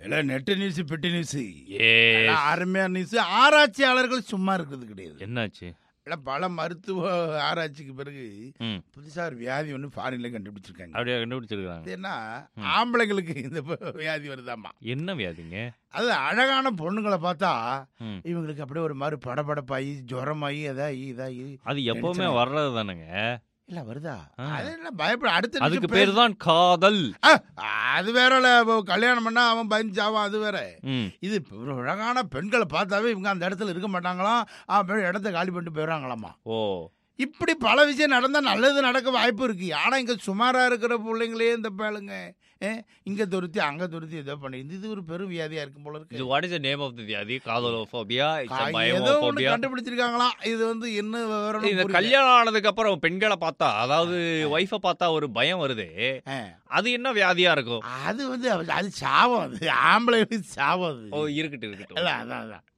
இல்ல net news பெட்டி news ஏ அருமையான நியூஸ் ஆராய்ச்சியாளர்கள் சும்மா இருக்கிறது கிடையாது என்னாச்சு இல்ல பல மருத்துவ ஆராய்ச்சிக்கு பிறகு ம் புதுசா ஒரு வியாதி ஒன்று ஃபாரின்ல கண்டுபிடிச்சிருக்காங்க அப்படியே கண்டுபிடிச்சிருக்காங்க அது என்ன ம். ஆம்பளைங்களுக்கு இந்த ப- வியாதி வருதாமா என்ன வியாதிங்க அது அழகான பொண்ணுங்களை பார்த்தா ம் இவங்களுக்கு அப்படியே ஒரு மாதிரி படபடப்பாயி ஜுரமாயி அதாயி இதாயி அது எப்பவுமே டென்ஷன் வர்றது தானேங்க இல்ல வருதா ஆ. அது என்ன பயப்பட அடுத்த அதுக்கு நிமிஷம் பேர் தான் காதல் ஆ, அது வேறல இப்போ கல்யாணம் பண்ணா அவன் பயஞ்சாவான் அது வேற ம் இது இப்ப ஒரு அழகான பெண்களை பார்த்தாவே இவங்க அந்த இடத்துல இருக்க மாட்டாங்களாம் அவன் இடத்த காலி பண்ணிட்டு போயிடுறாங்களாமா ஓ இப்படி பல விஷயம் நடந்தா நல்லது நடக்க வாய்ப்பு இருக்கு ஆனா இங்க சுமாரா இருக்கிற பிள்ளைங்களே இந்த பேளுங்க ஏ, இங்க துருத்தி அங்க துருத்தி ஏதோ பண்ணி இது ஒரு பெரும் வியாதியா இருக்கும் போல இது இருக்கு what is the name of the வியாதி காதலோஃபோபியா கா- ஏதோ ஒண்ணு பயமோஃபோபியா கண்டுபிடிச்சிருக்காங்களாம் இது வந்து என்ன விவரம் இந்த புரியல. கல்யாணம் ஆனதுக்கு அப்புறம் பெண்களை பார்த்தா அதாவது ஒய்ஃபை பார்த்தா ஒரு பயம் வருதே ஆ. அது என்ன வியாதியா இருக்கும் அது வந்து அது சாபம் அது ஆம்பளைங்களுக்கு சாபம் அது ஓ இருக்கட்டும் இருக்கட்டும் இல்ல அதான் அதான்